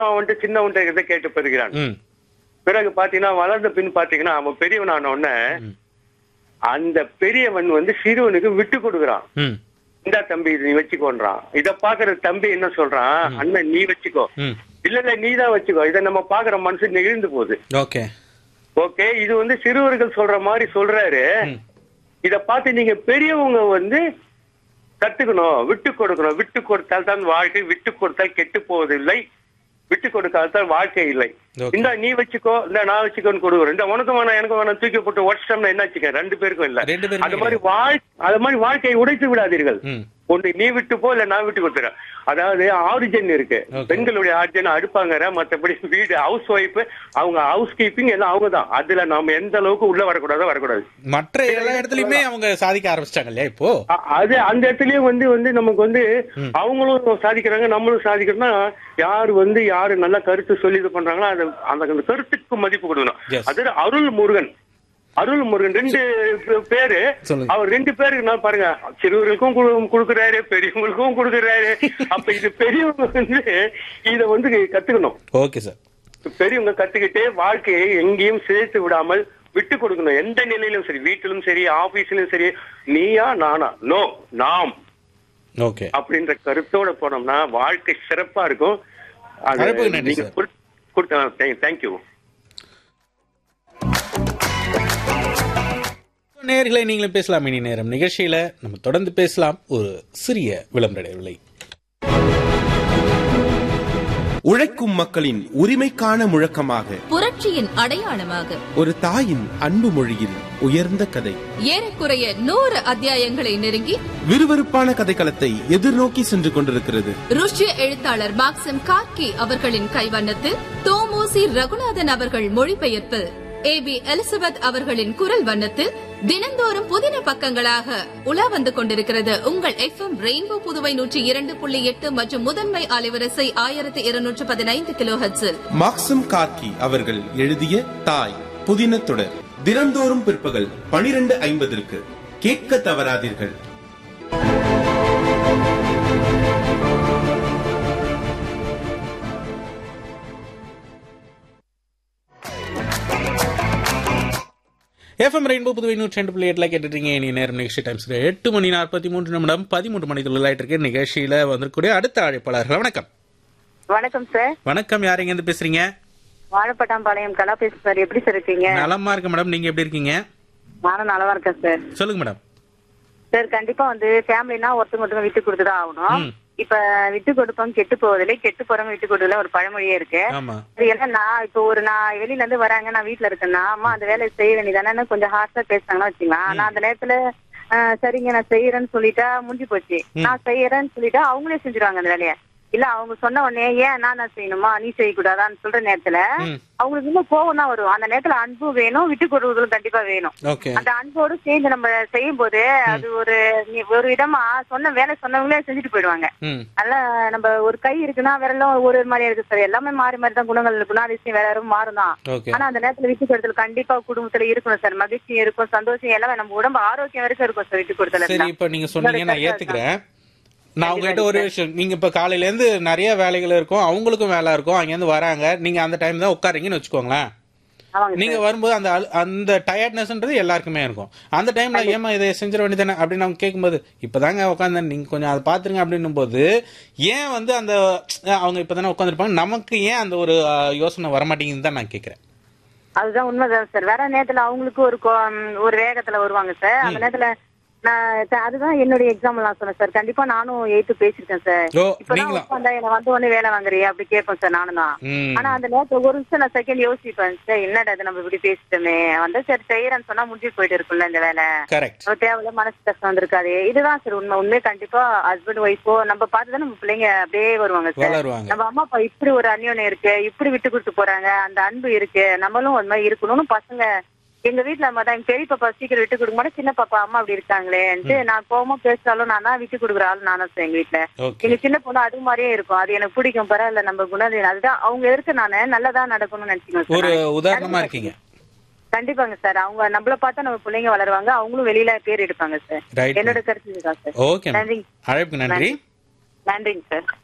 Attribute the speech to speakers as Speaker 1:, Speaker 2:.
Speaker 1: அவன் வந்துட்டு சின்னவன்ட்ட இதை கேட்டு பெறுகிறான்
Speaker 2: ம்
Speaker 1: பிறகு பாத்தீங்கன்னா வளர்ந்த பின் பாத்தீங்கன்னா அவன் பெரியவன் ஆன உடனே
Speaker 2: ம்.
Speaker 1: அந்த பெரியவன் வந்து சிறுவனுக்கு விட்டு கொடுக்குறான்
Speaker 2: ம்
Speaker 1: இந்தா தம்பி இது நீ வச்சுக்கோன்றான் இத பாக்குற தம்பி என்ன சொல்றான் அண்ணன் நீ வச்சுக்கோ
Speaker 2: ம்
Speaker 1: இல்ல இல்ல நீ தான் வச்சுக்கோ இதை நம்ம பாக்குற மனசு நெகிழ்ந்து போகுது
Speaker 2: ஓகே
Speaker 1: ஓகே இது வந்து சிறுவர்கள் சொல்ற மாதிரி சொல்றாரு
Speaker 2: ம்.
Speaker 1: இத பார்த்து நீங்க பெரியவங்க வந்து கத்துக்கணும் விட்டு கொடுக்கணும் விட்டு கொடுத்தால் தான் வாழ்க்கை விட்டு கொடுத்தால் கெட்டு போவதில்லை விட்டு கொடுக்காதான் வாழ்க்கை இல்லை
Speaker 2: Okay.
Speaker 1: இந்த நீ வச்சுக்கோ இந்த நான் வச்சுக்கோன்னு கொடுக்குறேன் இந்த உனக்கும் வேணாம் எனக்கும் வேணாம் தூக்கி போட்டு உடச்சிட்டோம்னா என்ன வச்சுக்க ரெண்டு பேருக்கும் இல்ல
Speaker 2: ரெண்டு பேருக்கும்
Speaker 1: அது மாதிரி வாழ் அது மாதிரி வாழ்க்கையை உடைத்து விடாதீர்கள்
Speaker 2: ம்
Speaker 1: ஒன்று நீ விட்டு போ இல்ல நான் விட்டு கொடுத்துறேன் அதாவது ஆரிஜின் இருக்கு
Speaker 2: Okay.
Speaker 1: பெண்களுடைய ஆரிஜின் அடுப்பாங்கற மத்தபடி வீடு ஹவுஸ் ஒய்ஃப் அவங்க ஹவுஸ் கீப்பிங் எல்லாம் அவங்க தான் அதுல நாம எந்த அளவுக்கு உள்ள வரக்கூடாதோ வரக்கூடாது
Speaker 2: மற்ற எல்லா இடத்துலயுமே அவங்க சாதிக்க ஆரம்பிச்சிட்டாங்க இல்லையா இப்போ
Speaker 1: அ- அது அந்த இடத்துலயும் வந்து வந்து நமக்கு வந்து அவங்களும் சாதிக்கிறாங்க நம்மளும் சாதிக்கிறோம்னா யாரு வந்து யாரு நல்ல கருத்து சொல்லி இது பண்றாங்களோ அது அந்த அந்த கருத்துக்கு மதிப்பு
Speaker 2: Yes.
Speaker 1: கொடுக்கணும் அது அருள் முருகன் அருள் முருகன் ரெண்டு பே- பேரு
Speaker 2: சொல்லுங்க.
Speaker 1: அவர் ரெண்டு பேருக்கு நான் பாருங்க சிறுவர்களுக்கும் குடு- கொடுக்குறாரு பெரியவங்களுக்கும் கொடுக்குறாரு அப்ப இது பெரியவங்க வந்து இத வந்து கத்துக்கணும்
Speaker 2: ஓகே சார்
Speaker 1: பெரியவங்க கத்துக்கிட்டே வாழ்க்கையை எங்கேயும் சேர்த்து விடாமல் விட்டு கொடுக்கணும் எந்த நிலையிலும் சரி வீட்டிலும் சரி ஆபீஸ்லயும் சரி நீயா நானா நோ நாம்
Speaker 2: ஓகே
Speaker 1: அப்படின்ற கருத்தோட போனோம்னா வாழ்க்கை சிறப்பா இருக்கும் அது
Speaker 2: அழைப்புக்கு நன்றி
Speaker 1: நீங்க
Speaker 2: சார்.
Speaker 1: தேங்க்யூ
Speaker 2: நேர்களை நீங்களும் பேசலாம் இனி நேரம் நிகழ்ச்சியில நம்ம தொடர்ந்து பேசலாம் ஒரு சிறிய விளம்பர இடைவேளை
Speaker 3: உழைக்கும் மக்களின் உரிமைக்கான முழக்கமாக
Speaker 4: புரட்சியின் அடையாளமாக
Speaker 3: ஒரு தாயின் அன்பு மொழியில் உயர்ந்த கதை
Speaker 4: ஏறக்குறைய நூறு அத்தியாயங்களை நெருங்கி
Speaker 3: விறுவிறுப்பான கதைக்களத்தை எதிர்நோக்கி சென்று கொண்டிருக்கிறது
Speaker 4: ருஷ்ய எழுத்தாளர் மாக்சிம் கார்கி அவர்களின் கைவண்ணத்தில் தோமோசி ரகுநாதன் அவர்கள் மொழிபெயர்ப்பில் ஏ பி எலிசபெத் அவர்களின் குரல் வண்ணத்தில் தினந்தோறும் புதின பக்கங்களாக உலா வந்து கொண்டிருக்கிறது உங்கள் எஃப் எம் ரெயின்போ புதுவை நூற்றி இரண்டு புள்ளி எட்டு மற்றும் முதன்மை அலைவரிசை ஆயிரத்தி இருநூற்று பதினைந்து கிலோ ஹெட்ஸில்
Speaker 3: மாக்சம் கார்கி அவர்கள் எழுதிய தாய் புதின தொடர் தினந்தோறும் பிற்பகல் பனிரெண்டு ஐம்பதற்கு கேட்க தவறாதீர்கள்
Speaker 2: எஃப்எம் ரெயின்போ புதுவை நூற்றி ரெண்டு புள்ளி எட்டுல கேட்டுட்டீங்க இனி நேரம் நிகழ்ச்சி டைம்ஸ் எட்டு மணி நாற்பத்தி மூன்று நிமிடம் பதிமூன்று மணி தொழிலாயிட்டு இருக்கு நிகழ்ச்சியில வந்திருக்கக்கூடிய அடுத்த அழைப்பாளர்கள் வணக்கம்
Speaker 5: வணக்கம் சார்
Speaker 2: வணக்கம் யார் எங்க இருந்து பேசுறீங்க
Speaker 5: வாழப்பட்டாம்பாளையம் கலா பேசு சார் எப்படி சார் இருக்கீங்க
Speaker 2: நலமா இருக்கு மேடம் நீங்க எப்படி இருக்கீங்க
Speaker 5: நானும் நலமா இருக்கேன் சார்
Speaker 2: சொல்லுங்க மேடம்
Speaker 5: சார் கண்டிப்பா வந்து ஃபேமிலினா ஒருத்தங்க ஒருத்தங்க விட்டு கொடுத்துதான் ஆகணும்
Speaker 2: ம்.
Speaker 5: இப்ப விட்டு கொடுப்போம் கெட்டு போவதில்லை கெட்டு போறவங்க விட்டு கொடுக்கல ஒரு பழமொழியே இருக்கு
Speaker 2: ஆமா
Speaker 5: அது ஏன்னா நான் இப்போ ஒரு நான் வெளியில இருந்து வராங்க நான் வீட்ல இருக்கேன்னா அம்மா அந்த வேலையை செய்ய வேண்டியதானே கொஞ்சம் ஹார்ஷா பேசுனாங்கன்னா வச்சுக்கலாம் நான் அந்த நேரத்துல ஆஹ், சரிங்க நான் செய்யறேன்னு சொல்லிட்டா முடிஞ்சு போச்சு நான் செய்யறேன்னு சொல்லிட்டா அவங்களே செஞ்சுருவாங்க அந்த வேலையை இல்ல அவங்க சொன்ன உடனே ஏன் நான் நான் செய்யணுமா நீ செய்யக்கூடாதான்னு சொல்ற நேரத்துல
Speaker 2: ம்.
Speaker 5: அவங்களுக்கு இன்னும் கோவம் தான் வரும் அந்த நேரத்துல அன்பு வேணும் விட்டு கொடுக்குறதும் கண்டிப்பா வேணும்
Speaker 2: ஓகே
Speaker 5: அந்த அன்போடு சேர்ந்து நம்ம செய்யும் போது அது ஒரு நீ- ஒரு விதமா சொன்ன வேலை சொன்னவங்களே செஞ்சுட்டு போயிடுவாங்க
Speaker 2: ம்
Speaker 5: நல்லா நம்ம ஒரு கை இருக்குன்னா விரலும் ஒரு ஒரு மாதிரியா இருக்கு சார் எல்லாமே மாறி மாறி தான் குணங்கள் குணாதிசயம் வேற யாரும் மாறும் தான்
Speaker 2: ஓகே
Speaker 5: ஆனா அந்த நேரத்துல விட்டு கொடுத்தல் கண்டிப்பா குடும்பத்துல இருக்கணும் சார் மகிழ்ச்சி இருக்கும் சந்தோஷம் எல்லாமே நம்ம உடம்பு ஆரோக்கியம் வரைக்கும் இருக்கும் சார் விட்டு கொடுத்தல்
Speaker 2: சரி
Speaker 5: இருந்தா.
Speaker 2: இப்ப நீங்க சொன்னீங்க நான் ஏத்துக்கிறேன் நான் உங்ககிட்ட ஒரு விஷயம் நீங்க இப்ப காலையில இருந்து நிறைய வேலைகள் இருக்கும் அவங்களுக்கும் வேலை இருக்கும் அங்க இருந்து வராங்க நீங்க அந்த டைம் தான் உட்காரீங்கன்னு வச்சுக்கோங்களேன்
Speaker 5: ஆமாங்க
Speaker 2: நீங்க வரும்போது அந்த அழு- அந்த டயர்ட்னஸ்ன்றது எல்லாருக்குமே இருக்கும் அந்த டைம்ல ஏமா இதை செஞ்சிட வேண்டியதானே அப்படின்னு அவங்க கேட்கும்போது இப்பதாங்க உட்காந்து நீங்க கொஞ்சம் அதை பாத்துருங்க அப்படின்னும் போது ஏன் வந்து அந்த அஹ், அவங்க இப்பதானே உட்காந்துருப்பாங்க நமக்கு ஏன் அந்த ஒரு அஹ், யோசனை வரமாட்டேங்குதுன்னு தான் நான் கேக்குறேன்
Speaker 5: அதுதான் உண்மைதான் சார் வேற நேரத்துல அவங்களுக்கு ஒரு கோ- ம், ஒரு வேகத்துல வருவாங்க சார் அந்த நேரத்துல நான் ச- அதுதான் என்னுடைய எக்ஸாம்பிள் நான் சொன்னேன் சார் கண்டிப்பா நானும் எயித்து பேசிருக்கேன் சார்
Speaker 2: ஓ
Speaker 5: இப்பதான்
Speaker 2: நீங்களா
Speaker 5: உட்காந்தா என்ன வந்த உடனே வேலை வாங்குறியா அப்படி கேட்பேன் சார் நானும் தான்
Speaker 2: ம்
Speaker 5: ஆனா அந்த நேரத்துல ஒரு நிமிஷம் நான் செகண்ட் யோசிப்பேன் சார் என்னடா இது நம்ம இப்படி பேசிட்டோமே வந்து சரி செய்யறேன்னு சொன்னா முடிஞ்சு போயிட்டு இருக்குல்ல இந்த வேலை
Speaker 2: கரெக்ட்
Speaker 5: நம்ம தேவையில்ல மனசு கஷ்டம் வந்திருக்காது இதுதான் சார் உண்மை உண்மையே கண்டிப்பா ஹஸ்பண்ட் ஒய்ஃபோ நம்ம பார்த்துதான் நம்ம பிள்ளைங்க அப்படியே வருவாங்க சார்
Speaker 2: வளருவாங்க
Speaker 5: நம்ம அம்மா அப்பா இப்படி ஒரு அந்யோன்யம் இருக்கு இப்படி விட்டு கொடுத்து போறாங்க அந்த அன்பு இருக்கு நம்மளும் அது மாதிரி இருக்கணும்னு பசங்க எங்க வீட்டுல அம்மா எங்க பெரிய பாப்பா சீக்கிரம் விட்டு கொடுக்க மாட்டேன் சின்ன பாப்பா அம்மா அப்படி இருக்காங்களேன்ட்டு நான் கோவமா பேசினாலும் நான் தான் விட்டு கொடுக்குற ஆள் நானும் சார் எங்க வீட்டுல
Speaker 2: ஓகே
Speaker 5: எங்க சின்ன பொண்ணு அது மாதிரியே இருக்கும் அது எனக்கு பிடிக்கும் பரவாயில்ல நம்ம குணம் அதுதான் அவங்க எதிர்க்கு நானு நல்லதா நடக்கணும்னு நினைச்சுக்கணும்
Speaker 2: ஒரு
Speaker 5: சார்
Speaker 2: உதாரணமா இருக்கீங்க
Speaker 5: கண்டிப்பாங்க சார் அவங்க நம்மள பார்த்தா நம்ம பிள்ளைங்க வளருவாங்க அவங்களும் வெளியில பேர் எடுப்பாங்க சார்
Speaker 2: ரைட்
Speaker 5: என்னோட கருத்து இதுதான் சார்
Speaker 2: ஓகே
Speaker 5: நன்றிங்க
Speaker 2: அழைப்புக்கு நன்றி
Speaker 5: நன்றிங்க சார்